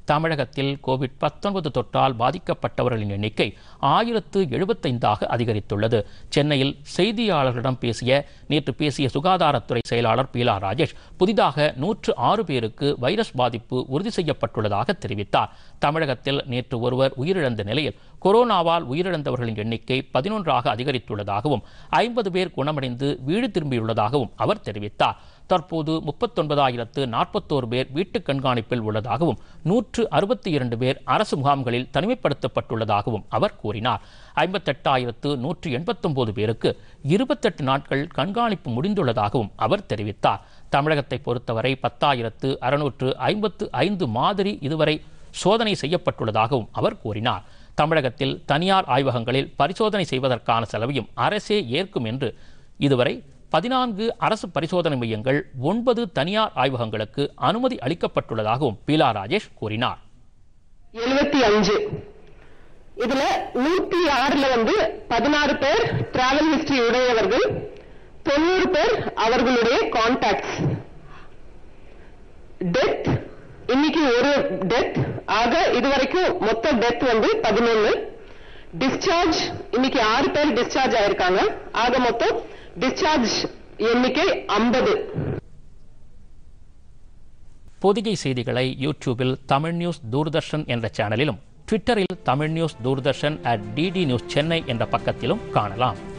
தமிழகத்தில் கோவிட் பத்தொன்பது தொற்றால் பாதிக்கப்பட்டவர்களின் எண்ணிக்கை ஆயிரத்து எழுபத்தைந்தாக அதிகரித்துள்ளது சென்னையில் செய்தியாளர்களிடம் பேசிய நேற்று பேசிய சுகாதாரத்துறை செயலாளர் பீலா ராஜேஷ் புதிதாக நூற்று ஆறு பேருக்கு வைரஸ் பாதிப்பு உறுதி செய்யப்பட்டுள்ளதாக தெரிவித்தார் தமிழகத்தில் நேற்று ஒருவர் உயிரிழந்த நிலையில் கொரோனாவால் உயிரிழந்தவர்களின் எண்ணிக்கை பதினொன்றாக அதிகரித்துள்ளதாகவும் ஐம்பது பேர் குணமடைந்து வீடு திரும்பியுள்ளதாகவும் அவர் தெரிவித்தார் தற்போது முப்பத்தொன்பதாயிரத்து நாற்பத்தோரு பேர் வீட்டு கண்காணிப்பில் உள்ளதாகவும் நூற்று அறுபத்தி இரண்டு பேர் அரசு முகாம்களில் தனிமைப்படுத்தப்பட்டுள்ளதாகவும் அவர் கூறினார் ஐம்பத்தெட்டாயிரத்து நூற்று எண்பத்தொன்பது பேருக்கு இருபத்தெட்டு நாட்கள் கண்காணிப்பு முடிந்துள்ளதாகவும் அவர் தெரிவித்தார் தமிழகத்தை பொறுத்தவரை பத்தாயிரத்து அறுநூற்று ஐம்பத்து ஐந்து மாதிரி இதுவரை சோதனை செய்யப்பட்டுள்ளதாகவும் அவர் கூறினார் தமிழகத்தில் தனியார் ஆய்வகங்களில் பரிசோதனை செய்வதற்கான செலவையும் அரசே ஏற்கும் என்று இதுவரை பதினான்கு அரசு பரிசோதனை மையங்கள் ஒன்பது தனியார் ஆய்வகங்களுக்கு அனுமதி அளிக்கப்பட்டுள்ளதாகவும் பீலா ராஜேஷ் கூறினார் எழுபத்தி அஞ்சு இதுல நூத்தி ஆறுல வந்து பதினாறு பேர் டிராவல் ஹிஸ்டரி உடையவர்கள் தொண்ணூறு பேர் அவர்களுடைய கான்டாக்ட்ஸ் டெத் இன்னைக்கு ஒரு டெத் ஆக இதுவரைக்கும் மொத்த டெத் வந்து பதினொன்னு டிஸ்சார்ஜ் இன்னைக்கு ஆறு பேர் டிஸ்சார்ஜ் ஆயிருக்காங்க ஆக மொத்தம் டிஸ்சார்ஜ் எண்ணிக்கை ஐம்பது பொதிகை செய்திகளை யூடியூபில் தமிழ் நியூஸ் தூர்தர்ஷன் என்ற சேனலிலும் ட்விட்டரில் Tamil news Doordarshan at DD news Chennai என்ற பக்கத்திலும் காணலாம்